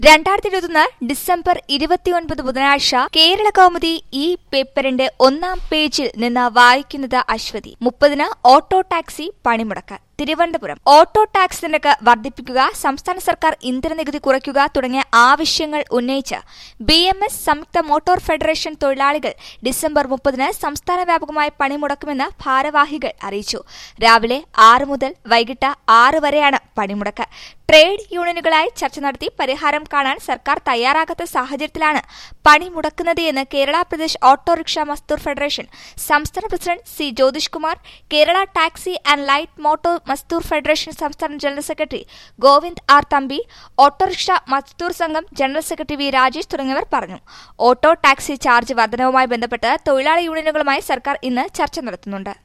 രണ്ടായിരത്തി ഇരുപത്തൊന്ന് ഡിസംബർ ഇരുപത്തിയൊൻപത് ബുധനാഴ്ച കേരള കൗമുദി ഈ പേപ്പറിന്റെ ഒന്നാം പേജിൽ നിന്ന് വായിക്കുന്നത് അശ്വതി മുപ്പതിന് ഓട്ടോ ടാക്സി പണിമുടക്ക് തിരുവനന്തപുരം ഓട്ടോ ടാക്സ് നിരക്ക് വർദ്ധിപ്പിക്കുക സംസ്ഥാന സർക്കാർ ഇന്ധന നികുതി കുറയ്ക്കുക തുടങ്ങിയ ആവശ്യങ്ങൾ ഉന്നയിച്ച് ബി എം എസ് സംയുക്ത മോട്ടോർ ഫെഡറേഷൻ തൊഴിലാളികൾ ഡിസംബർ മുപ്പതിന് സംസ്ഥാന വ്യാപകമായി പണിമുടക്കുമെന്ന് ഭാരവാഹികൾ അറിയിച്ചു രാവിലെ ആറ് മുതൽ വൈകിട്ട് ആറ് വരെയാണ് പണിമുടക്ക് ട്രേഡ് യൂണിയനുകളായി ചർച്ച നടത്തി പരിഹാരം കാണാൻ സർക്കാർ തയ്യാറാകാത്ത സാഹചര്യത്തിലാണ് പണിമുടക്കുന്നത് എന്ന് കേരള പ്രദേശ് ഓട്ടോറിക്ഷ മസ്ദൂർ ഫെഡറേഷൻ സംസ്ഥാന president C Jyothish Kumar Kerala taxi and light motor Mazdoor federation സംസ്ഥാന general secretary Govind R Thampi autorickshaw Mazdoor Sangham general secretary V Rajesh തുടങ്ങിയവർ പറഞ്ഞു ഓട്ടോ ടാക്സി ചാർജ് വർധനവുമായി ബന്ധപ്പെട്ട് തൊഴിലാളി യൂണിയനുകളുമായി സർക്കാർ ഇന്ന് ചർച്ച നടത്തുന്നുണ്ട്